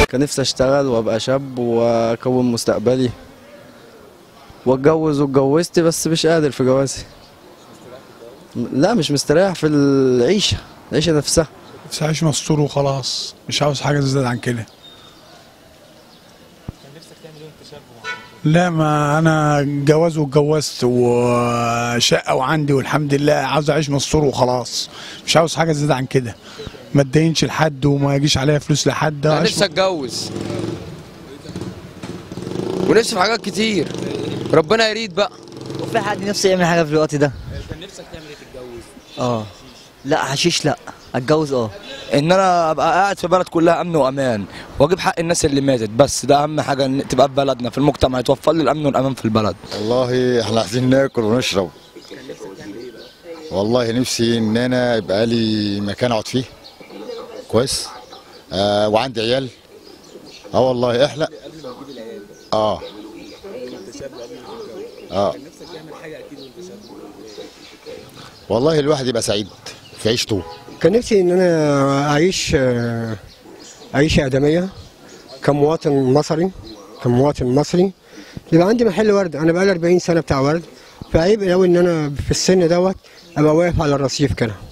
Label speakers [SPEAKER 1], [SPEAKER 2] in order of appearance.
[SPEAKER 1] كان نفسي اشتغل وابقى شاب واكون مستقبلي واتجوز واتجوزت بس مش قادر في جوازي لا مش مستريح في العيشه العيشه نفسها
[SPEAKER 2] بس عايش مستور وخلاص مش عاوز حاجه زياده عن كده لا ما انا جواز واتجوزت وشقه وعندي والحمد لله عاوز اعيش مستور وخلاص مش عاوز حاجه زياده عن كده ما اتدينش لحد وما يجيش عليا فلوس لحد
[SPEAKER 3] انا
[SPEAKER 2] أعيش
[SPEAKER 3] نفسي اتجوز ونفسي في حاجات كتير ربنا يريد بقى
[SPEAKER 4] وفي حد نفسه يعمل حاجه في الوقت ده كان نفسك تعمل ايه تتجوز اه لا حشيش لا اتجوز اه
[SPEAKER 5] ان انا ابقى قاعد في بلد كلها امن وامان واجيب حق الناس اللي ماتت بس ده اهم حاجه ان تبقى في بلدنا في المجتمع يتوفر لي الامن والامان في البلد
[SPEAKER 6] والله احنا عايزين ناكل ونشرب والله نفسي ان انا يبقى لي مكان اقعد فيه كويس آه وعندي عيال اه والله احلق اه اه والله الواحد يبقى سعيد في عيشته
[SPEAKER 7] كان نفسي ان انا اعيش آه، عيشه ادميه كمواطن مصري كمواطن مصري يبقى عندي محل ورد انا بقالي 40 سنه بتاع ورد فعيب قوي ان انا في السن دوت ابقى واقف على الرصيف كده